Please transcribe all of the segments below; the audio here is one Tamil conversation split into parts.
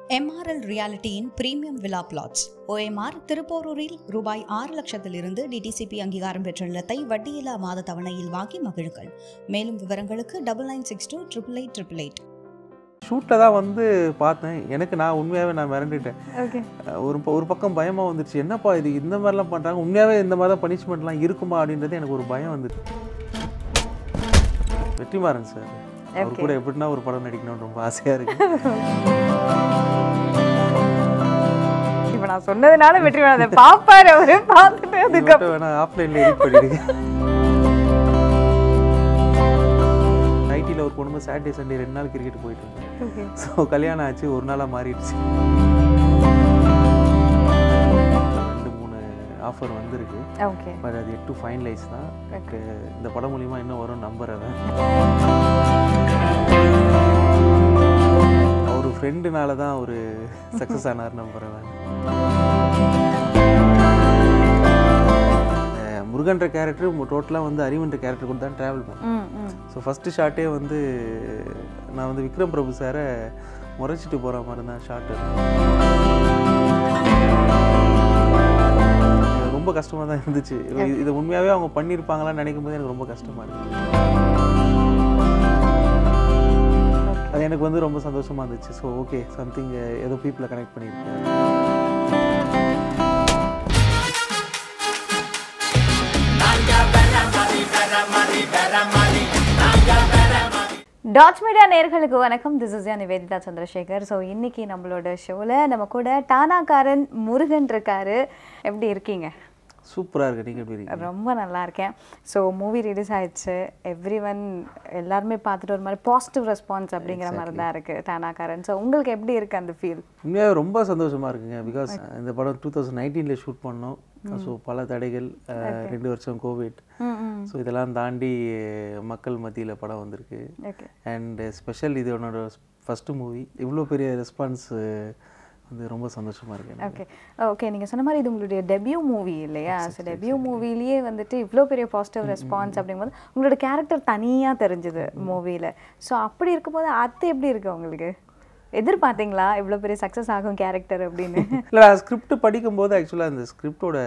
எம்ஆர்எல் ரியாலிட்டியின் பிரீமியம் விழா பிளாட்ஸ் ஓஎம்ஆர் திருப்போரூரில் ரூபாய் ஆறு லட்சத்திலிருந்து டிடிசிபி அங்கீகாரம் பெற்ற நிலத்தை வட்டியில்லா மாத தவணையில் வாங்கி மகிழுங்கள் மேலும் விவரங்களுக்கு double nine six two triple eight triple eight ஷூட்டில் தான் வந்து பார்த்தேன் எனக்கு நான் உண்மையாகவே நான் மிரண்டுட்டேன் ஓகே அஹ் ஒரு ப- ஒரு பக்கம் பயமாக வந்துருச்சு என்னப்பா இது இந்த மாதிரிலாம் பண்ணுறாங்க உண்மையாகவே இந்த மாதிரி தான் பனிஷ்மெண்ட்லாம் இருக்குமா அப்படின்றது எனக்கு ஒரு பயம் வந்துட்டு வெற்றிமாறன் சார் அவர் Okay. கூட எப்படின்னா ஒரு படம் நடிக்கணும்னு ரொம்ப ஆசையாக இருக்கு இப்போ நான் சொன்னதுனால வெற்றி வேணும் அதை பார்ப்பாரு அவரு பார்த்துட்டு அதுக்கப்புறம் வேணா ஆஃப்லைனில் எடிட் பண்ணிடுங்க ஐடியில் ஒரு பொண்ணு சாட்டர்டே சண்டே ரெண்டு நாள் கிரிக்கெட் போயிட்டு இருந்தேன் ஓகே ஸோ கல்யாணம் ஆச்சு ஒரு நாளாக மாறிடுச்சு ரெண்டு மூணு ஆஃபர் வந்திருக்கு ஓகே பட் அது எட்டு ஃபைனலைஸ் தான் எனக்கு இந்த படம் மூலிமா இன்னும் வரும் நம்புறவன் அவர் ஃப்ரெண்டுனால தான் ஒரு சக்ஸஸ் ஆனார் நம்புறவன் அஹ் முருகன்ற கேரக்டர் டோட்டலாக வந்து அறிவுன்ற கேரக்டர் கூட தான் ட்ராவல் பண்ணேன் ம் ம் ஸோ ஃபஸ்ட்டு ஷாட்டே வந்து நான் வந்து விக்ரம் பிரபு சாரை முறைச்சிட்டு போகிற மாதிரி தான் ஷாட்டு ரொம்ப கஷ்டமாக தான் இருந்துச்சு இது- இதை உண்மையாகவே அவங்க பண்ணியிருப்பாங்களான்னு நினைக்கும் போது எனக்கு ரொம்ப கஷ்டமாக இருக்கு அது எனக்கு வந்து ரொம்ப சந்தோஷமாக இருந்துச்சு ஸோ ஓகே சம்திங் ஏதோ பீப்புளை கனெக்ட் பண்ணியிருக்கேன் டாட்ச் மீடியா நேர்களுக்கு வணக்கம் this is Nivedita Chandrasekar so இன்னைக்கு நம்மளோட ஷோவில் நம்ம கூட டானாக்காரன் முருகன் இருக்காரு எப்படி இருக்கீங்க சூப்பராக இருக்கு நீங்கள் எப்படி இருக்கீங்க ரொம்ப நல்லா இருக்கேன் ஸோ மூவி ரிலீஸ் ஆயிடுச்சு எவ்ரி ஒன் எல்லாருமே பார்த்துட்டு ஒரு மாதிரி பாசிட்டிவ் ரெஸ்பான்ஸ் அப்படிங்கிற மாதிரி தான் இருக்கு டானாக்காரன் ஸோ உங்களுக்கு எப்படி இருக்கு அந்த ஃபீல் உண்மையாகவே ரொம்ப சந்தோஷமாக இருக்குங்க பிகாஸ் இந்த படம் டூ தௌசண்ட் நைன்டீனில் ஷூட் பண்ணோம் ஸோ பல தடைகள் அஹ், ரெண்டு வருஷம் கோவிட் ம் ம் ஸோ இதெல்லாம் தாண்டி மக்கள் மத்தியில் படம் வந்திருக்கு ஓகே அண்ட் ஸ்பெஷல் இது என்னோட ஃபஸ்ட்டு மூவி இவ்வளோ பெரிய ரெஸ்பான்ஸ் வந்து ரொம்ப சந்தோஷமாக இருக்கு எனக்கு. ஓகே ஓகே நீங்கள் சொன்ன மாதிரி இது உங்களுடைய டெபியூ மூவி இல்லையா ஸோ டெபியூ மூவிலேயே வந்துட்டு இவ்வளோ பெரிய பாசிட்டிவ் ரெஸ்பான்ஸ் அப்படிங்கும்போது உங்களோட கேரக்டர் தனியாக தெரிஞ்சுது மூவியில் ஸோ அப்படி இருக்கும்போது அது எப்படி இருக்கு உங்களுக்கு எதிர்பார்த்தீங்களா இவ்வளோ பெரிய சக்ஸஸ் ஆகும் கேரக்டர் அப்படின்னு இல்லை நான் ஸ்கிரிப்ட் படிக்கும்போது ஆக்சுவலாக அந்த ஸ்கிரிப்டோட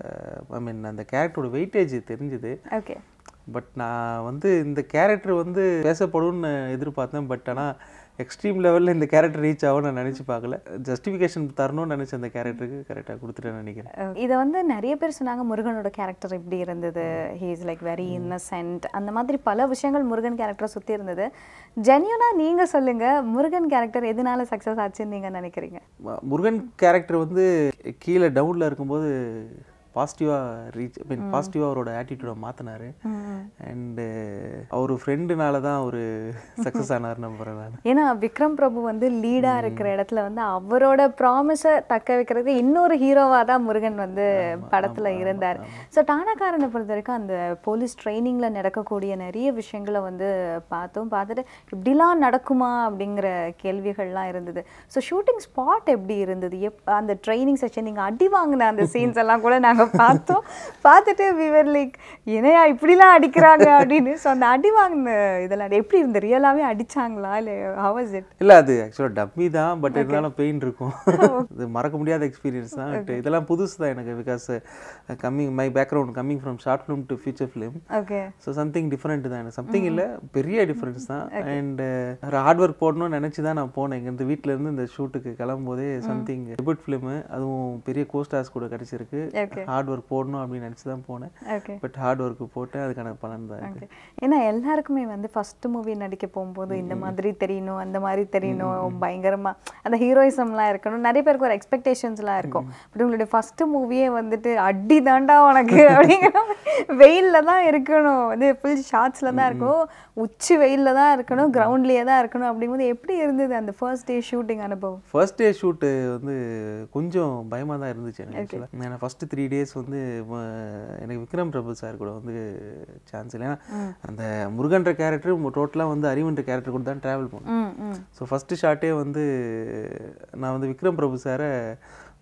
ஐ மீன் அந்த கேரக்டரோட வெயிட்டேஜ் தெரிஞ்சுது ஓகே பட் நான் வந்து இந்த கேரக்டர் வந்து பேசப்படும்னு எதிர்பார்த்தேன் பட் ஆனால் எக்ஸ்ட்ரீம் லெவலில் இந்த கேரக்டர் ரீச் ஆகும் நான் நினச்சி பார்க்கல ஜஸ்டிஃபிகேஷன் தரணும்னு நினச்ச அந்த கேரக்டருக்கு கரெக்டாக கொடுத்துட்டேன்னு நினைக்கிறேன் இதை வந்து நிறைய பேர் சொன்னாங்க முருகனோட கேரக்டர் இப்படி இருந்தது he is like very innocent அந்த மாதிரி பல விஷயங்கள் முருகன் கேரக்டரை சுற்றி இருந்தது ஜென்யூனாக நீங்கள் சொல்லுங்கள் முருகன் கேரக்டர் எதனால சக்ஸஸ் ஆச்சுன்னு நீங்கள் நினைக்கிறீங்க ம- முருகன் கேரக்டர் வந்து கீழே டவுனில் இருக்கும்போது பாசிட்டிவாக ரீச் ஐ மீன் பாசிட்டிவாக அவரோட ஆட்டிடியூடை மாற்றினாரு அண்டு அவர் ஃப்ரெண்டுனால தான் ஒரு சக்ஸஸ் ஆனார் நம்புறேன் நான் ஏன்னா விக்ரம் பிரபு வந்து லீடாக இருக்கிற இடத்துல வந்து அவரோட ப்ராமிஸை தக்க வைக்கிறது இன்னொரு ஹீரோவாக தான் முருகன் வந்து படத்தில் இருந்தார் ஸோ டானாக்காரனை பொறுத்த வரைக்கும் அந்த போலீஸ் ட்ரைனிங்கில் நடக்கக்கூடிய நிறைய விஷயங்களை வந்து பார்த்தோம் பார்த்துட்டு இப்படிலாம் நடக்குமா அப்படிங்கிற கேள்விகள்லாம் இருந்தது ஸோ ஷூட்டிங் ஸ்பாட் எப்படி இருந்தது எப் அந்த ட்ரைனிங் செஷன் நீங்கள் அடி வாங்கின அந்த சீன்ஸ் எல்லாம் கூட நாங்கள் பார்த்தோம் பார்த்துட்டு விவர் லைக் என்னையா இப்படிலாம் அடிக்கிறாங்க அப்படின்னு ஸோ அந்த அடி வாங்கின இதெல்லாம் எப்படி இருந்து ரியலாகவே அடிச்சாங்களா இல்லை ஹவ் இஸ் இட் இல்லை அது ஆக்சுவலாக டம்மி தான் பட் இருந்தாலும் பெயின் இருக்கும் இது மறக்க முடியாத எக்ஸ்பீரியன்ஸ் தான் But இதெல்லாம் புதுசு தான் எனக்கு because coming my background coming from short film to future film okay so something different தான் எனக்கு சம்திங் இல்லை பெரிய டிஃப்ரென்ஸ் தான் அண்ட் ஹார்ட் ஒர்க் போடணும்னு நினச்சி தான் நான் போனேன் இங்கேருந்து வீட்டிலேருந்து இந்த ஷூட்டுக்கு கிளம்பும்போதே சம்திங் டெபியூட் ஃபிலிமு அதுவும் பெரிய கோஸ்டார்ஸ் கூட கிடச்சிருக்கு Okay. ஹார்ட் ஒர்க் போடணும் அப்படின்னு நினச்சி தான் போனேன் ஓகே பட் ஹார்ட் ஒர்க் போட்டு அதுக்கான பலன் தான் இது ஓகே ஏன்னா எல்லாருக்குமே வந்து ஃபர்ஸ்ட் மூவி நடிக்க போகும்போது இந்த மாதிரி தெரியணும் அந்த மாதிரி தெரியணும் பயங்கரமா அந்த ஹீரோயிசம்லாம் இருக்கணும் நிறைய பேருக்கு ஒரு எக்ஸ்பெக்டேஷன்ஸ்லாம் இருக்கும் பட் உங்களுடைய ஃபர்ஸ்ட் மூவியே வந்துட்டு அடி தாண்டா உனக்கு அப்படிங்கிற வெயில்ல தான் இருக்கணும் வந்து ஃபுல் ஷார்ட்ஸ்ல தான் இருக்கணும் உச்சி வெயில்ல தான் இருக்கணும் கிரவுண்ட்லயே தான் இருக்கணும் அப்படிங்கும்போது எப்படி இருந்தது அந்த ஃபர்ஸ்ட் டே ஷூட்டிங் அனுபவம் ஃபர்ஸ்ட் டே ஷூட்டு வந்து கொஞ்சம் பயமாக தான் இருந்துச்சு எனக்கு ஆக்சுவலாக நான் ஃபஸ்ட்டு த்ரீ டேஸ் வந்து ம, எனக்கு விக்ரம் பிரபு சார் கூட வந்து சான்ஸ் இல்லை ஏன்னா அந்த முருகன்ற கேரக்டர் டோட்டலாக வந்து அறிவுன்ற கேரக்டர் கூட தான் ட்ராவல் பண்ணும் ம் ம் ஸோ ஃபஸ்ட்டு ஷாட்டே வந்து நான் வந்து விக்ரம் பிரபு சாரை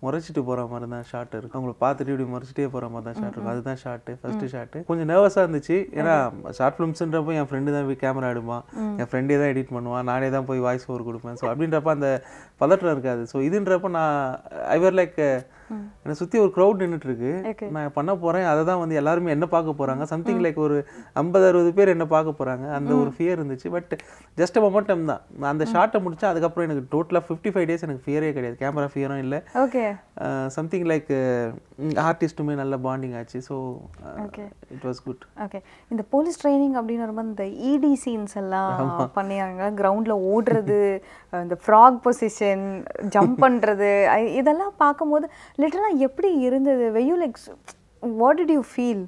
முறைச்சிட்டு போகிற மாதிரி தான் ஷாட் இருக்கும் அவங்கள பார்த்துட்டு இப்படி முறைச்சிட்டே போகிற மாதிரி தான் ஷாட் இருக்கும் அதுதான் ஷாட்டு ஃபஸ்ட்டு ஷாட்டு கொஞ்சம் நர்வஸாக இருந்துச்சு ஏன்னா ஷார்ட் ஃபிலிம்ஸ்ன்றப்போ என் ஃப்ரெண்டு தான் போய் கேமரா எடுப்பான் என் ஃப்ரெண்டே தான் எடிட் பண்ணுவான் நானே தான் போய் வாய்ஸ் ஓவர் கொடுப்பேன் ஸோ அப்படின்றப்ப அந்த பதட்டம் இருக்காது ஸோ இதுன்றப்ப நான் ஐவர் லைக் என்னை சுற்றி ஒரு க்ரௌட் நின்றுட்டு இருக்கு Okay. நான் பண்ண போகிறேன் அதை தான் வந்து எல்லாருமே என்ன பார்க்க போகிறாங்க சம்திங் லைக் ஒரு ஐம்பது அறுபது பேர் என்ன பார்க்க போகிறாங்க அந்த ஒரு ஃபியர் இருந்துச்சு பட் ஜஸ்ட் மொமெண்டம் தான் நான் அந்த ஷார்ட்டை முடிச்சா அதுக்கப்புறம் எனக்கு டோட்டலாக ஃபிஃப்டி ஃபைவ் டேஸ் எனக்கு ஃபியரே கிடையாது கேமரா ஃபியரும் இல்லை ஓகே சம்திங் லைக் ஆர்டிஸ்ட்டுமே நல்ல பாண்டிங் ஆச்சு so Okay. It was good okay இந்த போலீஸ் ட்ரைனிங் அப்படின்னு வரும்போது இந்த இடி சீன்ஸ் எல்லாம் பண்ணியாங்க கிரவுண்டில் ஓடுறது இந்த ஃப்ராக் பொசிஷன் ஜம்ப் பண்ணுறது இதெல்லாம் பார்க்கும்போது லிட்டரலாக எப்படி இருந்தது வெயூ like what did you feel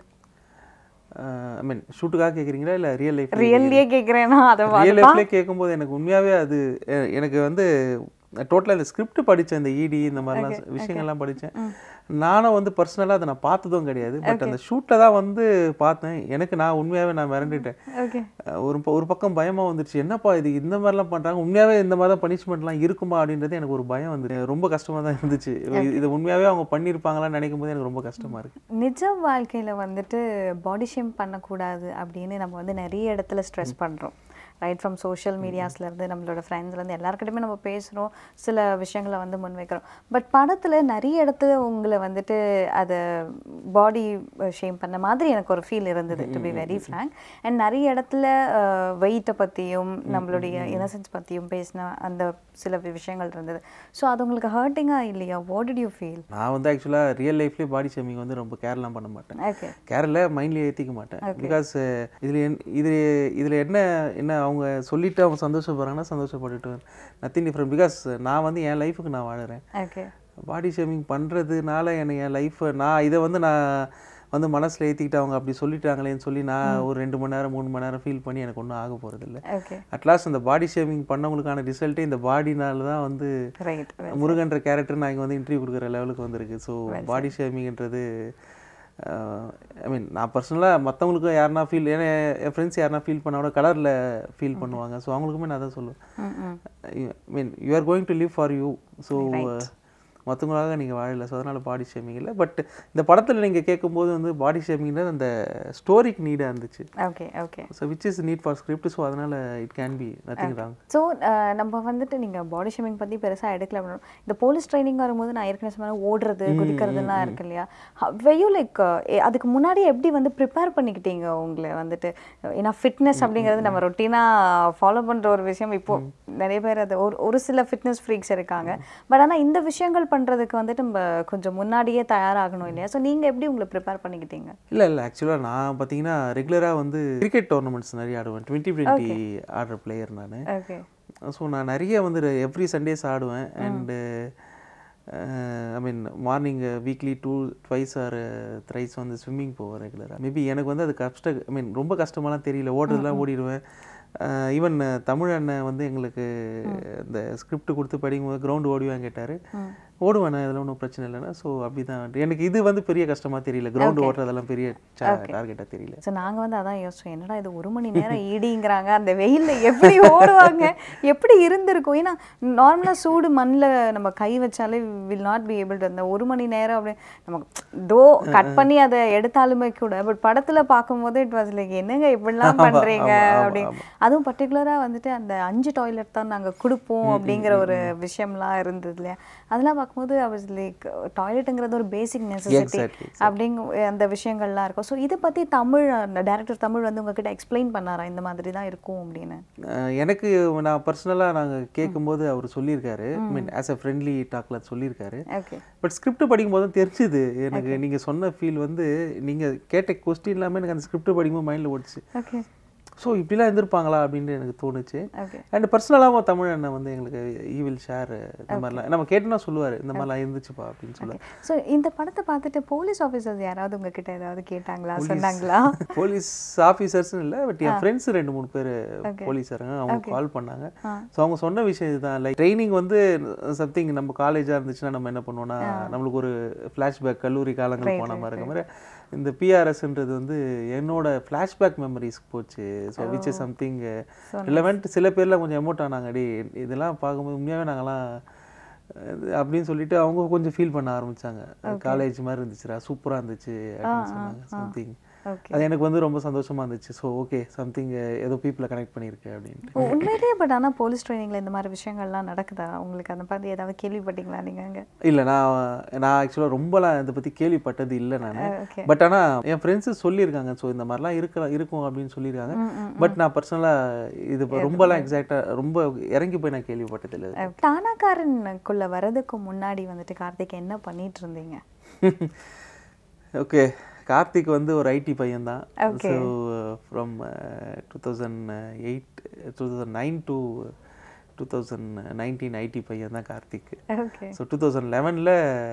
I mean ஷூட்டுக்காக கேட்குறீங்களா இல்லை ரியல் லைஃப் ரியல்லியே கேட்குறேன்னா அதை ரியல் லைஃப்லேயே கேட்கும்போது எனக்கு உண்மையாகவே அது எ- எனக்கு வந்து டோட்டலாக இந்த ஸ்கிரிப்ட் படித்தேன் இந்த இடி இந்த மாதிரிலாம் விஷயங்கள்லாம் படித்தேன் நானும் வந்து பர்சனலாக அதை நான் பார்த்ததும் கிடையாது பட் அந்த ஷூட்டில் தான் வந்து பார்த்தேன் எனக்கு நான் உண்மையாகவே நான் மிரண்டுட்டேன் ஓகே அஹ் ஒரு ப- ஒரு பக்கம் பயமாக வந்துருச்சு என்னப்பா இது இந்த மாதிரிலாம் பண்ணுறாங்க உண்மையாகவே இந்த மாதிரி தான் பனிஷ்மெண்ட்லாம் இருக்குமா அப்படின்றது எனக்கு ஒரு பயம் வந்து ரொம்ப கஷ்டமாக தான் இருந்துச்சு இது- இது உண்மையாகவே அவங்க பண்ணியிருப்பாங்களான்னு நினைக்கும் போது எனக்கு ரொம்ப கஷ்டமாக இருக்குது நிஜ வாழ்க்கையில் வந்துட்டு பாடி ஷேம் பண்ணக்கூடாது அப்படின்னு நம்ம வந்து நிறைய இடத்துல ஸ்ட்ரெஸ் பண்ணுறோம் ரைட் ஃப்ரம் சோஷியல் மீடியாஸ்லேருந்து நம்மளோட ஃப்ரெண்ட்ஸ்லேருந்து எல்லாருக்கிட்டையுமே நம்ம பேசுகிறோம் சில விஷயங்களை வந்து முன்வைக்கிறோம் பட் படத்தில் நிறைய இடத்துல உங்களை வந்துட்டு அதை பாடி ஷேம் பண்ண மாதிரி எனக்கு ஒரு ஃபீல் இருந்தது to be very frank and நிறைய இடத்துல வெயிட்டை பற்றியும் நம்மளுடைய இன்னசென்ஸ் பற்றியும் பேசின அந்த சில விஷயங்கள் இருந்தது ஸோ அது உங்களுக்கு ஹர்ட்டிங்காக இல்லையா வாட் டிட் யூ ஃபீல் நான் வந்து ஆக்சுவலாக ரியல் லைஃப்லேயே பாடி ஷேமிங் வந்து ரொம்ப கேர்லாம் பண்ண மாட்டேன் ஓகே கேரில் மைண்ட்லேயே ஏற்றிக்க மாட்டேன் பிகாஸ் இதில் என் இது இதில் என்ன என்ன அவங்க சொல்லிட்டு அவங்க சந்தோஷப்படுறாங்கன்னா சந்தோஷப்பட்டுட்டு நத்திங் டிஃப்ரெண்ட் பிகாஸ் நான் வந்து என் லைஃபுக்கு நான் வாழுறேன் ஓகே பாடி ஷேமிங் பண்ணுறதுனால எனக்கு என் லைஃப்பை நான் இதை வந்து நான் வந்து மனசில் ஏற்றிக்கிட்டு அவங்க அப்படி சொல்லிட்டாங்களேன்னு சொல்லி நான் ஒரு ரெண்டு மணி நேரம் மூணு மணி நேரம் ஃபீல் பண்ணி எனக்கு ஒன்றும் ஆக போகிறதில்ல ஓகே அட்லாஸ்ட் இந்த பாடி ஷேமிங் பண்ணவங்களுக்கான ரிசல்ட்டே இந்த பாடினால தான் வந்து ரைட் முருகன்ற கேரக்டர் நான் இங்கே வந்து இன்டர்வியூ கொடுக்குற லெவலுக்கு வந்திருக்கு ஸோ பாடி ஷேமிங்ன்றது ஐ மீன் நான் பர்சனலாக மற்றவங்களுக்கும் யாருனா ஃபீல் ஏன்னா என் ஃப்ரெண்ட்ஸ் யாருனா ஃபீல் பண்ண கூட கலரில் ஃபீல் பண்ணுவாங்க ஸோ அவங்களுக்குமே நான் தான் சொல்லுவேன் I mean you are going to live for you so மற்றவங்களாக நீங்கள் வாழல ஸோ அதனால் பாடி ஷேமிங் இல்லை பட் இந்த படத்தில் நீங்கள் கேட்கும்போது வந்து பாடி ஷேமிங்கிறது அந்த ஸ்டோரிக்கு நீடாக இருந்துச்சு okay okay so which is need for script so அதனால் it can be nothing wrong so நம்ம வந்துட்டு நீங்கள் பாடி ஷேமிங் பற்றி பெருசாக எடுக்கல அப்படின்னா இந்த போலீஸ் ட்ரைனிங் வரும்போது நான் ஏற்கனவே சொன்ன மாதிரி ஓடுறது குதிக்கிறதுலாம் இருக்கு இல்லையா வெயூ லைக் அதுக்கு முன்னாடி எப்படி வந்து ப்ரிப்பேர் பண்ணிக்கிட்டீங்க உங்களை வந்துட்டு ஏன்னா ஃபிட்னஸ் அப்படிங்கிறது நம்ம ரொட்டீனாக ஃபாலோ பண்ணுற ஒரு விஷயம் இப்போ நிறைய பேர் அது ஒரு ஒரு சில ஃபிட்னஸ் ஃப்ரீக்ஸ் இருக்காங்க பட் ஆனால் இந்த விஷயங்கள் பண்ணுறதுக்கு வந்துட்டு நம்ம கொஞ்சம் முன்னாடியே தயாராகணும் இல்லையா ஸோ நீங்கள் எப்படி உங்களை ப்ரிப்பேர் பண்ணிக்கிட்டீங்க இல்லை இல்லை ஆக்சுவலாக நான் பார்த்தீங்கன்னா ரெகுலராக வந்து கிரிக்கெட் டோர்னமெண்ட்ஸ் நிறைய ஆடுவேன் டுவெண்ட்டி டுவெண்ட்டி ஆடுற பிளேயர் நான் ஓகே ஸோ நான் நிறைய வந்து எவ்ரி சண்டேஸ் ஆடுவேன் and I mean morning weekly two twice or thrice வந்து ஸ்விம்மிங் போவேன் ரெகுலராக மேபி எனக்கு வந்து அது கஷ்ட ஐ மீன் ரொம்ப கஷ்டமாலாம் தெரியல ஓடுறதுலாம் ஓடிடுவேன் ஈவன் தமிழ் அண்ணன் வந்து எங்களுக்கு இந்த ஸ்கிரிப்ட் கொடுத்து படிக்கும்போது கிரவுண்டு ஓடிவாங்க கேட்டார் ஓடுவேன் நான் இதில் ஒன்றும் பிரச்சனை இல்லைன்னா ஸோ அப்படி தான் எனக்கு இது வந்து பெரிய கஷ்டமாக தெரியல கிரவுண்டு ஓட்டுறதெல்லாம் பெரிய டார்கெட்டாக தெரியல ஸோ நாங்கள் வந்து அதான் யோசிச்சோம் என்னடா இது ஒரு மணி நேரம் ஈடிங்கிறாங்க அந்த வெயிலில் எப்படி ஓடுவாங்க எப்படி இருந்திருக்கும் ஏன்னா நார்மலாக சூடு மண்ணில் நம்ம கை வச்சாலே will not be able to அந்த ஒரு மணி நேரம் அப்படி நமக்கு தோ கட் பண்ணி அதை எடுத்தாலுமே கூட பட் படத்தில் பார்க்கும்போது இட் வாஸ் லைக் என்னங்க இப்படிலாம் பண்ணுறீங்க அப்படி அதுவும் பர்டிகுலராக வந்துட்டு அந்த அஞ்சு டாய்லெட் தான் நாங்கள் கொடுப்போம் அப்படிங்கிற ஒரு விஷயம்லாம் இருந்தது இல்லையா அதெல்லாம் பார்க்கும்போது அவஸ் லைக் டாய்லெட்டுங்கிறது ஒரு பேசிக் நெசசிட்டி Exactly, அப்படிங்க அந்த விஷயங்கள்லாம் இருக்கும் ஸோ இதை பற்றி தமிழ் அந்த டேரக்டர் தமிழ் வந்து உங்ககிட்ட எக்ஸ்பிளைன் பண்ணாரா இந்த மாதிரி தான் இருக்கும் அப்படின்னு அஹ் எனக்கு நான் பர்சனலாக நாங்கள் கேட்கும்போது அவர் சொல்லியிருக்காரு ஐ மீன் ஆஸ் அ ஃப்ரெண்ட்லி டாக்கில் சொல்லியிருக்காரு ஓகே பட் ஸ்கிரிப்ட் படிக்கும்போது தான் தெரிஞ்சுது எனக்கு நீங்கள் சொன்ன ஃபீல் வந்து நீங்கள் கேட்ட கொஸ்டின் எல்லாமே எனக்கு அந்த ஸ்கிரிப்ட் படிக்கும்போது மைண்டில் ஓடிச்சு ஓகே ஸோ இப்படிலாம் இருந்திருப்பாங்களா அப்படின்னு எனக்கு தோணுச்சு ஓகே அண்ட் பர்சனலாகவும் தமிழ் அண்ணன் வந்து எங்களுக்கு ஈவில் ஷேர் இந்த மாதிரிலாம் நம்ம கேட்டோன்னா சொல்லுவார் இந்த மாதிரிலாம் இருந்துச்சுப்பா அப்படின்னு சொல்லுவார் ஸோ இந்த படத்தை பார்த்துட்டு போலீஸ் ஆஃபீஸர்ஸ் யாராவது உங்ககிட்ட ஏதாவது கேட்டாங்களா சொன்னாங்களா போலீஸ் ஆஃபீஸர்ஸ்னு இல்லை பட் என் ஃப்ரெண்ட்ஸ் ரெண்டு மூணு பேர் போலீஸாருங்க அவங்க கால் பண்ணாங்க ஸோ அவங்க சொன்ன விஷயம் இதுதான் லைக் ட்ரைனிங் வந்து சம்திங் நம்ம காலேஜாக இருந்துச்சுன்னா நம்ம என்ன பண்ணுவோம்னா நம்மளுக்கு ஒரு ஃப்ளாஷ்பேக் கல்லூரி காலங்கள் போன மாதிரி இருக்க மாதிரி இந்த பிஆர்எஸ்ன்றது வந்து என்னோட ஃப்ளாஷ்பேக் மெமரிஸ்க்கு போச்சு so which is something relevant சில பேர்லாம் கொஞ்சம் எமோட் ஆனாங்க டே இதெல்லாம் பார்க்கும்போது உண்மையாகவே நாங்களாம் அது அப்படின்னு சொல்லிட்டு அவங்க கொஞ்சம் ஃபீல் பண்ண ஆரம்பிச்சாங்க காலேஜ் மாதிரி இருந்துச்சுடா சூப்பராக இருந்துச்சு அப்படின்னு சொன்னாங்க சம்திங் ஓகே அது எனக்கு வந்து ரொம்ப சந்தோஷமா இருந்துச்சு ஸோ ஓகே சம்திங் ஏதோ பீப்புளை கனெக்ட் பண்ணியிருக்கு அப்படின்ட்டு உண்மையிலேயே பட் ஆனா போலீஸ் ட்ரைனிங்ல இந்த மாதிரி விஷயங்கள்லாம் நடக்குதா உங்களுக்கு அந்த மாதிரி ஏதாவது கேள்விப்பட்டீங்களா நீங்க அங்க இல்லை நான் நான் ஆக்சுவலாக ரொம்பலாம் இதை பற்றி கேள்விப்பட்டது இல்லை நான் ஓகே பட் ஆனால் என் ஃப்ரெண்ட்ஸு சொல்லியிருக்காங்க ஸோ இந்த மாதிரிலாம் இருக்க இருக்கும் அப்படின்னு சொல்லியிருக்காங்க பட் நான் பர்சனலாக இது இப்ப ரொம்பலாம் எக்ஸாக்டாக ரொம்ப இறங்கி போய் நான் கேள்விப்பட்டது இல்லை தானாக்காரனுக்குள்ள வரதுக்கு முன்னாடி வந்துட்டு கார்த்திக் என்ன பண்ணிட்டு இருந்தீங்க ஓகே கார்த்திக் வந்து ஒரு ஐடி பையன் தான் Okay. So from two thousand eight two thousand nine to two thousand nineteen IT பையன் தான் Karthik okay so two thousand லெவனில்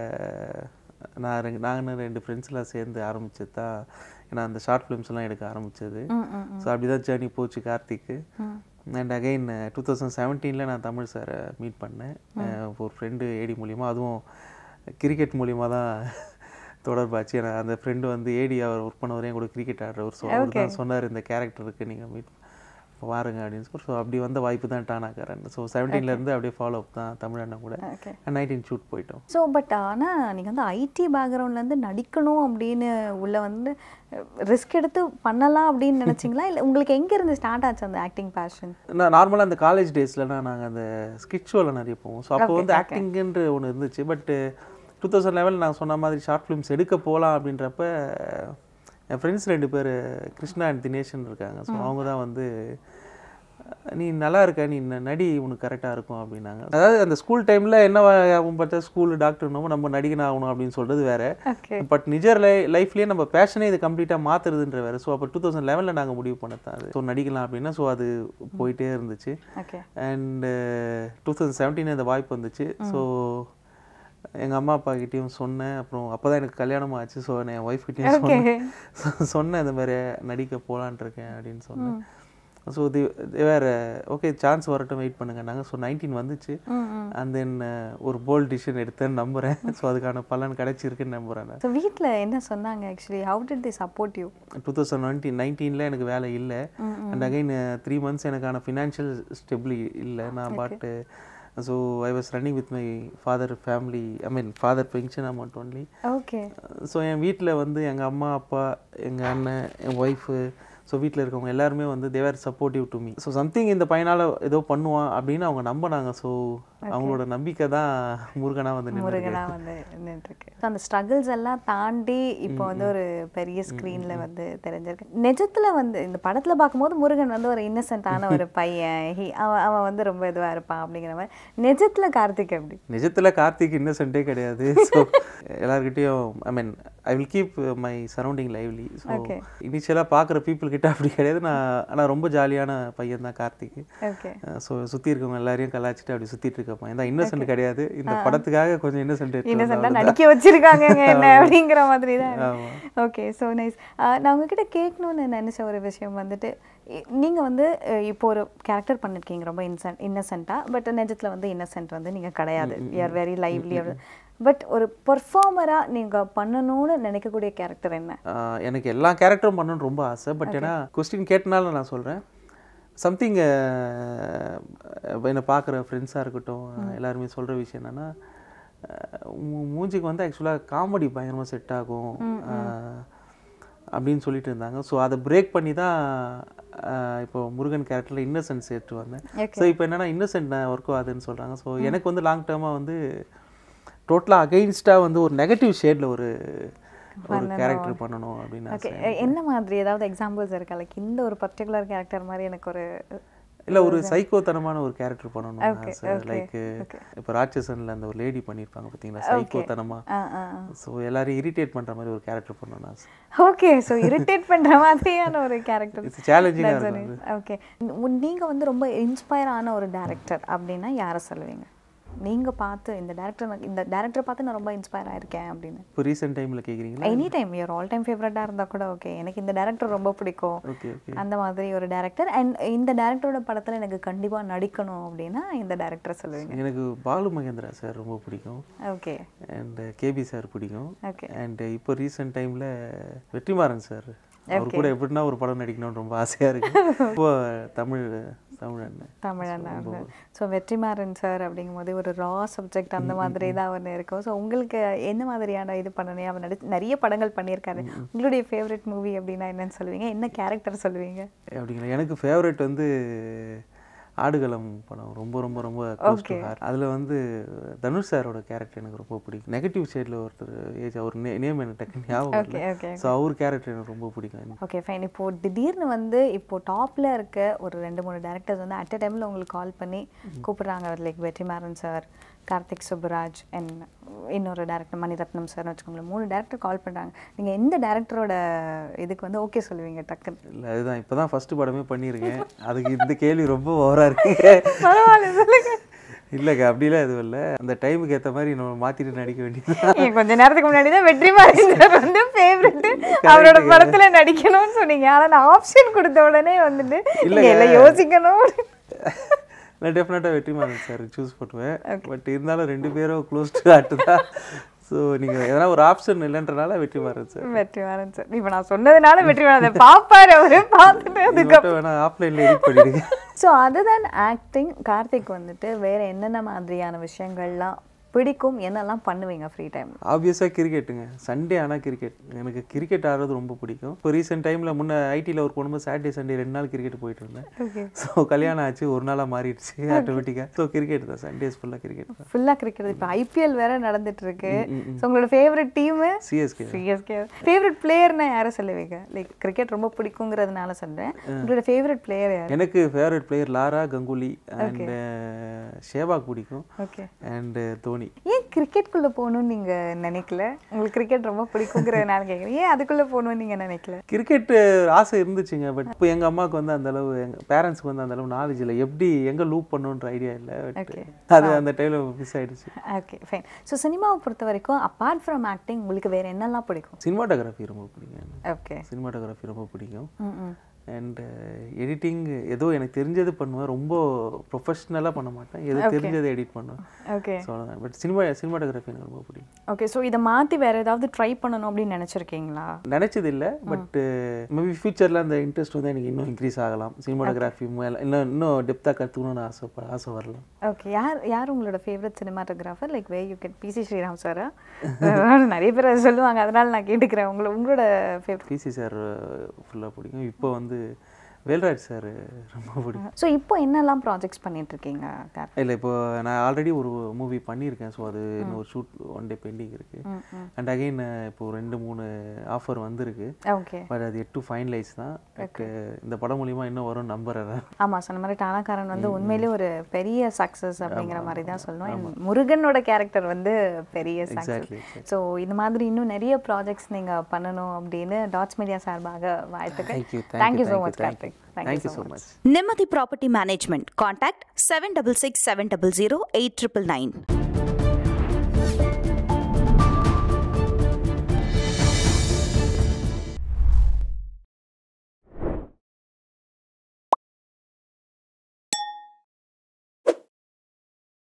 நான் ரெண்டு நாங்கள் ரெண்டு ஃப்ரெண்ட்ஸ்லாம் சேர்ந்து ஆரம்பிச்சது தான் ஏன்னா அந்த ஷார்ட் ஃபிலிம்ஸ்லாம் எடுக்க ஆரம்பிச்சது ம் ம் ஸோ அப்படி தான் ஜேர்னி போச்சு கார்த்திக்கு அண்ட் அகைன் டூ தௌசண்ட் செவன்டீனில் நான் தமிழ் சாரை மீட் பண்ணேன் அஹ் ஒரு ஃப்ரெண்டு ஏடி மூலியமா அதுவும் கிரிக்கெட் மூலியமா தான் தொடர்பாச்சு ஏன்னா அந்த ஃப்ரெண்டு வந்து ஏடி அவர் ஒர்க் பண்ணவரே கூட கிரிக்கெட் ஆடுறவர் ஸோ அவர் தான் சொன்னார் இந்த கேரக்டருக்கு நீங்கள் மீட் பாருங்க அப்படின்னு சொல்லி ஸோ அப்படி வந்த வாய்ப்பு தான் டானாக்காரன் ஸோ செவன்டீன்லேருந்து அப்படியே ஃபாலோ அப் தான் தமிழ் அண்ணன் கூட ஓகே நைன்டீன் ஷூட் போயிட்டோம் ஸோ பட் ஆனால் நீங்கள் வந்து ஐடி பேக்ரவுண்ட்லேருந்து நடிக்கணும் அப்படின்னு உள்ள வந்து ரிஸ்க் எடுத்து பண்ணலாம் அப்படின்னு நினச்சிங்களா இல்லை உங்களுக்கு எங்கே இருந்து ஸ்டார்ட் ஆச்சு அந்த ஆக்டிங் பேஷன் நான் நார்மலாக அந்த காலேஜ் டேஸ்லலாம் நாங்கள் அந்த ஸ்கிட் ஷோவில் நிறைய போவோம் ஸோ அப்போ வந்து ஆக்டிங்குன்ற ஒன்று இருந்துச்சு பட்டு டூ தௌசண்ட் லெவனில் நான் சொன்ன மாதிரி ஷார்ட் ஃபிலிம்ஸ் எடுக்க போகலாம் அப்படின்றப்ப என் ஃப்ரெண்ட்ஸ் ரெண்டு பேர் கிருஷ்ணா அண்ட் தினேஷன் இருக்காங்க ஸோ அவங்க தான் வந்து நீ நல்லா இருக்க நீ ந- நடி உனக்கு கரெக்டாக இருக்கும் அப்படின்னாங்க அதாவது அந்த ஸ்கூல் டைமில் என்ன ஆகும் பார்த்தா ஸ்கூல் டாக்டர்னமோ நம்ம நடிகன் ஆகணும் அப்படின்னு சொல்கிறது வேற ஓகே பட் நிஜர் லை லைஃப்லேயே நம்ம பேஷனே இது கம்ப்ளீட்டாக மாற்றுறதுன்ற வேறு ஸோ அப்போ டூ தௌசண்ட் லெவனில் நாங்கள் முடிவு பண்ணதான் அது ஸோ நடிக்கலாம் அப்படின்னா ஸோ அது போயிட்டே இருந்துச்சு okay and two thousand seventeen அந்த வாய்ப்பு வந்துச்சு ஸோ எங்கள் அம்மா அப்பா கிட்டேயும் சொன்னேன் அப்புறம் அப்போ தான் எனக்கு கல்யாணம் ஆச்சு ஸோ நான் என் ஒய்ஃப் கிட்டேயும் சொன்னேன் சொ- சொன்னேன் இந்த மாதிரி நடிக்க போகலான் இருக்கேன் அப்படின்னு சொன்னேன் ஸோ இது வேறு ஓகே சான்ஸ் வரட்டும் வெயிட் பண்ணுங்கன்னாங்க ஸோ நைன்டீன் வந்துச்சு ம் ம் அண்ட் தென் ஒரு போல்ட் டிசிஷன் எடுத்தேன்னு நம்புகிறேன் ஸோ அதுக்கான பலன் கிடைச்சிருக்குன்னு நம்புகிறேன் நான் ஸோ வீட்டில் என்ன சொன்னாங்க actually how did they support you two thousand nineteen நைன்டீனில் எனக்கு வேலை இல்லை அண்ட் அகைன் த்ரீ மந்த்ஸ் எனக்கான ஃபினான்ஷியல் ஸ்டெபிலி இல்லை நான் பாட்டு so I was running with my father family I mean father pension amount only okay so என் வீட்டில் வந்து எங்கள் அம்மா அப்பா எங்கள் அண்ணன் என் ஒய்ஃபு ஸோ வீட்டில் இருக்கவங்க எல்லாருமே வந்து they were supportive to me so something இந்த பையனால் ஏதோ பண்ணுவான் அப்படின்னு அவங்க நம்பினாங்க ஸோ அவங்களோட நம்பிக்கை தான் முருகனாக வந்து நின்று முருகனா வந்து நின்றுருக்கு ஸோ அந்த ஸ்ட்ரகிள்ஸ் எல்லாம் தாண்டி இப்போ வந்து ஒரு பெரிய ஸ்க்ரீனில் வந்து தெரிஞ்சிருக்கு நிஜத்துல வந்து இந்த படத்துல பார்க்கும்போது முருகன் வந்து ஒரு இன்னசென்ட்டான ஒரு பையன் he அவன் அவன் வந்து ரொம்ப இதுவா இருப்பான் அப்படிங்கிற மாதிரி நிஜத்துல கார்த்திக் எப்படி நிஜத்தில் கார்த்திக் இன்னசென்ட்டே கிடையாது ஸோ எல்லாருக்கிட்டேயும் I mean I will keep my surrounding lively so Okay. இனிஷியலாக பார்க்குற பீப்புள் கிட்ட அப்படி கிடையாது நான் ஆனால் ரொம்ப ஜாலியான பையன் தான் கார்த்திக் ஓகே ஸோ சுற்றி இருக்கவங்க எல்லாரையும் கலாச்சிட்டு அப்படி சுற்றிட்டு இருக்க பையன் தான் இன்னசென்ட் கிடையாது இந்த படத்துக்காக கொஞ்சம் இன்னசென்ட் இன்னசென்ட்டாக நடிக்க வச்சிருக்காங்க என்ன அப்படிங்கிற மாதிரி தான் ஆமாம் ஓகே ஸோ நைஸ் நான் உங்ககிட்ட கேட்கணும்னு நினச்ச ஒரு விஷயம் வந்துட்டு இ- நீங்க வந்து அஹ், இப்போ ஒரு கேரக்டர் பண்ணிருக்கீங்க ரொம்ப இன்சென்ட் இன்னசென்ட்டாக பட் நிஜத்துல வந்து இன்னசென்ட் வந்து நீங்க கிடையாது யூஆர் வெரி லைவ்லி பட் ஒரு பர்ஃபார்மராக நீங்க பண்ணணும்னு நினைக்கக்கூடிய கேரக்டர் என்ன ஆஹ் எனக்கு எல்லா கேரக்டரும் பண்ணணும்னு ரொம்ப ஆசை பட் ஏன்னா கொஸ்டின் கேட்டனால நான் சொல்கிறேன் சம்திங் என்னை பார்க்குற ஃப்ரெண்ட்ஸாக இருக்கட்டும் எல்லாருமே சொல்கிற விஷயம் என்னென்னா மூஞ்சிக்கு வந்து ஆக்சுவலாக காமெடி பயங்கரமாக செட் ஆகும் ஆஹ் அப்படின்னு சொல்லிட்டு இருந்தாங்க ஸோ அதை பிரேக் பண்ணி தான் ஆஹ் இப்போ முருகன் கேரக்டரில் இன்னசென்ட் சேர்த்து வந்தேன் Okay. ஸோ இப்போ என்னென்னா இன்னசென்ட் ஒர்க் ஆகுதுன்னு சொல்கிறாங்க ஸோ எனக்கு வந்து லாங் டேர்மாக வந்து டோட்டலாக அகெயின்ஸ்டாக வந்து ஒரு நெகட்டிவ் ஷேடில் ஒரு ஒரு கேரக்டர் பண்ணணும் அப்படின்னு ஓகே ஆசை என்ன மாதிரி ஏதாவது எக்ஸாம்பிள்ஸ் இருக்கா லைக் இந்த ஒரு பர்டிகுலர் கேரக்டர் மாதிரி எனக்கு ஒரு இல்லை ஒரு சைக்கோத்தனமான ஒரு கேரக்டர் பண்ணணும் Okay, ஆசை okay, லைக் okay. இப்போ ராட்சசனில் அந்த ஒரு லேடி பண்ணியிருப்பாங்க பார்த்தீங்களா சைக்கோத்தனமா ஆ ஆ ஸோ எல்லாரையும் இரிட்டேட் பண்ணுற மாதிரி ஒரு கேரக்டர் பண்ணணும் ஆசை ஓகே ஸோ இரிட்டேட் பண்ற மாதிரியான ஒரு கேரக்டர் இட்ஸ் சேலஞ்சிங்காக இருக்கும் அது ஓகே நீங்க வந்து ரொம்ப இன்ஸ்பயர் ஆன ஒரு டேரக்டர் அப்படின்னா யாரை சொல்லுவீங்க நீங்க பார்த்து இந்த டேரக்டர் இந்த டேரக்டர் பார்த்து நான் ரொம்ப இன்ஸ்பயர் ஆயிருக்கேன் அப்படின்னு இப்போ ரீசெண்ட் டைமில் கேட்குறீங்களா any time your all time ஃபேவரட்டாக இருந்தால் கூட ஓகே எனக்கு இந்த டேரக்டர் ரொம்ப பிடிக்கும் ஓகே ஓகே அந்த மாதிரி ஒரு டேரக்டர் அண்ட் இந்த டேரக்டரோட படத்துல எனக்கு கண்டிப்பா நடிக்கணும் அப்படின்னா இந்த டேரக்டர் சொல்லுவீங்க எனக்கு பாலு மகேந்திரா சார் ரொம்ப பிடிக்கும் ஓகே அண்ட் கேபி சார் பிடிக்கும் ஓகே அண்ட் இப்போ ரீசெண்ட் டைமில் வெற்றிமாறன் சார் அவர் கூட எப்படின்னா ஒரு படம் நடிக்கணும்னு ரொம்ப ஆசையாக இருக்கு இப்போ தமிழ் தமிழன் தமிழன் ஸோ வெற்றிமாறன் சார் அப்படிங்கும்போது ஒரு ரா சப்ஜெக்ட் அந்த மாதிரி தான் ஒன்று இருக்கும் ஸோ உங்களுக்கு என்ன மாதிரியான இது பண்ணணும் அவர் நடி நிறைய படங்கள் பண்ணியிருக்காரு உங்களுடைய ஃபேவரட் மூவி அப்படின்னா என்னன்னு சொல்லுவீங்க என்ன கேரக்டர் சொல்லுவீங்க அப்படிங்களா எனக்கு ஃபேவரட் வந்து ஆடுகளம் படம் ரொம்ப ரொம்ப ரொம்ப க்ளோஸ் டு ஹார்ட் அதில் வந்து தனுஷ் சாரோட கேரக்டர் எனக்கு ரொம்ப பிடிக்கும் நெகட்டிவ் சைடில் ஒருத்தர் ஏஜ் அவர் நேம் எனக்கு டக்குன்னு ஞாபகம் ஓகே இல்லை ஓகே ஸோ அவர் கேரக்டர் எனக்கு ரொம்ப பிடிக்கும் ஓகே ஃபைன் இப்போ திடீர்னு வந்து இப்போ டாப்ல இருக்க ஒரு ரெண்டு மூணு டேரக்டர்ஸ் வந்து அட் அ டைம்ல உங்களுக்கு கால் பண்ணி கூப்பிடுறாங்க like Vetrimaaran sir Karthik Subbaraj and இன்னொரு டேரக்டர் மணிரத்னம் சார்னு வச்சுக்கோங்களேன் மூணு டேரக்டர் கால் பண்ணுறாங்க நீங்கள் எந்த டேரக்டரோட இதுக்கு வந்து ஓகே சொல்லுவீங்க டக்குன்னு இல்லை அதுதான் இப்போ தான் ஃபஸ்ட்டு படமே பண்ணியிருக்கேன் அதுக்கு இந்த கேள்வி ரொம்ப ஓவராக இருக்கு பரவாயில்ல சொல்லுங்க இல்லைக்கா அப்படிலாம் எதுவும் இல்லை அந்த டைமுக்கு ஏற்ற மாதிரி நம்ம மாற்றிட்டு நடிக்க வேண்டியது ஏன் கொஞ்ச நேரத்துக்கு முன்னாடி தான் வெற்றிமாறன் சார் வந்து ஃபேவரட் அவரோட படத்துல நடிக்கணும்னு சொன்னீங்க ஆனா நான் ஆப்ஷன் கொடுத்த உடனே வந்துட்டு நீங்க எல்லாம் யோசிக்கணும் நான் டெஃபினட்டாக வெற்றிமாறன் சார் சூஸ் பண்ணுவேன் பட் இருந்தாலும் ரெண்டு பேரும் க்ளோஸ் டு ஹார்ட் தான் ஸோ நீங்கள் எதனா ஒரு ஆப்ஷன் இல்லைன்றனால வெற்றிமாறன் சார் வெற்றிமாறன் சார் இப்போ நான் சொன்னதுனால வெற்றிமாறன் அதை பார்ப்பாரு அவரு பார்த்துட்டு இது மட்டும் வேணா ஆஃப்லைனில் எடிட் பண்ணிடுங்க ஸோ அதுதான் ஆக்டிங் கார்த்திக் வந்துட்டு வேற என்னென்ன மாதிரியான விஷயங்கள்லாம் பிடிக்கும் என்னெல்லாம் பண்ணுவீங்க ஃப்ரீ டைம் ஆப்வியஸாக கிரிக்கெட்டுங்க சண்டே ஆனால் கிரிக்கெட் எனக்கு கிரிக்கெட் ஆடுறது ரொம்ப பிடிக்கும் இப்போ ரீசெண்ட் டைமில் முன்ன ஐடியில் ஒர்க் பண்ணும்போது சாட்டர்டே சண்டே ரெண்டு நாள் கிரிக்கெட் போயிட்டு இருந்தேன் ஓகே ஸோ கல்யாணம் ஆச்சு ஒரு நாளாக மாறிடுச்சு ஆட்டோமேட்டிக்காக ஸோ கிரிக்கெட் தான் சண்டேஸ் ஃபுல்லாக கிரிக்கெட் தான் ஃபுல்லாக கிரிக்கெட் இப்போ ஐபிஎல் வேற நடந்துட்டு இருக்கு ஸோ உங்களோட favourite team CSK CSK favourite பிளேயர்னா யாரை சொல்லுவீங்க லைக் கிரிக்கெட் ரொம்ப பிடிக்குங்கிறதுனால சொல்றேன் உங்களோட ஃபேவரட் பிளேயர் யார் எனக்கு favourite player Lara Ganguly and Sehwag பிடிக்கும் ஓகே அண்ட் தோனி ஏன் கிரிக்கெட்குள்ள போகணும்னு நீங்க நினைக்கல உங்களுக்கு கிரிக்கெட் ரொம்ப பிடிக்குங்கிறதுனால கேட்குறேன் ஏன் அதுக்குள்ள போகணும்னு நீங்க நினைக்கல கிரிக்கெட் ஆசை இருந்துச்சுங்க பட் இப்போ எங்கள் அம்மாவுக்கு வந்து அந்த அளவு எங்கள் பேரண்ட்ஸ்க்கு வந்து அந்த அளவு நாலேஜ் இல்லை எப்படி எங்கே லூப் பண்ணணுன்ற ஐடியா இல்லை பட் Okay. அது அந்த டைமில் மிஸ் ஆயிடுச்சு ஓகே ஃபைன் ஸோ சினிமாவை பொறுத்த வரைக்கும் அப்பார்ட் ஃப்ரம் ஆக்டிங் உங்களுக்கு வேற என்னெல்லாம் பிடிக்கும் சினிமாட்டோகிராஃபி ரொம்ப பிடிக்கும் ஓகே சினிமாட்டோகிராஃபி ரொம்ப பிடிக்கும் ம் ம் அண்ட் எடிட்டிங் ஏதோ எனக்கு தெரிஞ்சது பண்ணுவேன் ரொம்ப ப்ரொஃபஷ்னலாக பண்ண மாட்டேன் எது தெரிஞ்சதை எடிட் பண்ணுவேன் ஓகே ஸோ அவ்வளோதான் பட் சினிமா சினிமாட்டோகிராஃபி எனக்கு ரொம்ப பிடிக்கும் ஓகே ஸோ இதை மாற்றி வேற ஏதாவது ட்ரை பண்ணணும் அப்படின்னு நினச்சிருக்கீங்களா நினச்சது இல்லை பட் மேபி ஃப்யூச்சரில் அந்த இன்ட்ரெஸ்ட் வந்து எனக்கு இன்னும் இன்க்ரீஸ் ஆகலாம் சினிமாட்டோகிராஃபி மேலே இன்னும் இன்னும் டெப்த்தாக கற்றுக்கணும்னு ஆசை ஆசை வரலாம் ஓகே யார் யார் உங்களோட favourite cinematographer like way you get PC Sreeram சாரா நிறைய பேர் அதை சொல்லுவாங்க அதனால நான் கேட்டுக்கிறேன் உங்களை உங்களோட ஃபேவரட் பிசி சார் ஃபுல்லாக பிடிக்கும் இப்போ வந்து வேல்ராஜ் சார் ரொம்ப பிடிக்கும் ஸோ இப்போ என்னெல்லாம் ப்ராஜெக்ட்ஸ் பண்ணிட்டு இருக்கீங்க கார் இல்லை இப்போ நான் ஆல்ரெடி ஒரு மூவி பண்ணியிருக்கேன் ஸோ அது இன்னும் ஒரு ஷூட் ஒன் டே பெண்டிங் இருக்குது அண்ட் அகைன் இப்போ ரெண்டு மூணு ஆஃபர் வந்திருக்கு ஓகே பட் அது எட்டு ஃபைனலைஸ் தான் பட் இந்த படம் மூலிமா இன்னும் வரும் நம்புறேன் ஆமாம் சொன்ன மாதிரி டானாக்காரன் வந்து உண்மையிலேயே ஒரு பெரிய சக்ஸஸ் அப்படிங்கிற மாதிரி தான் சொல்லணும் And முருகனோட கேரக்டர் வந்து பெரிய சக்ஸஸ் எக்ஸாக்ட்லி ஸோ இந்த மாதிரி இன்னும் நிறைய ப்ராஜெக்ட்ஸ் நீங்கள் பண்ணணும் அப்படின்னு டாட்ஸ் மீடியா சார்பாக வாழ்த்துக்கள் thank you thank you so thank you much thank you Karthik thank you so much Nimati Property Management. Contact 766 700 8999.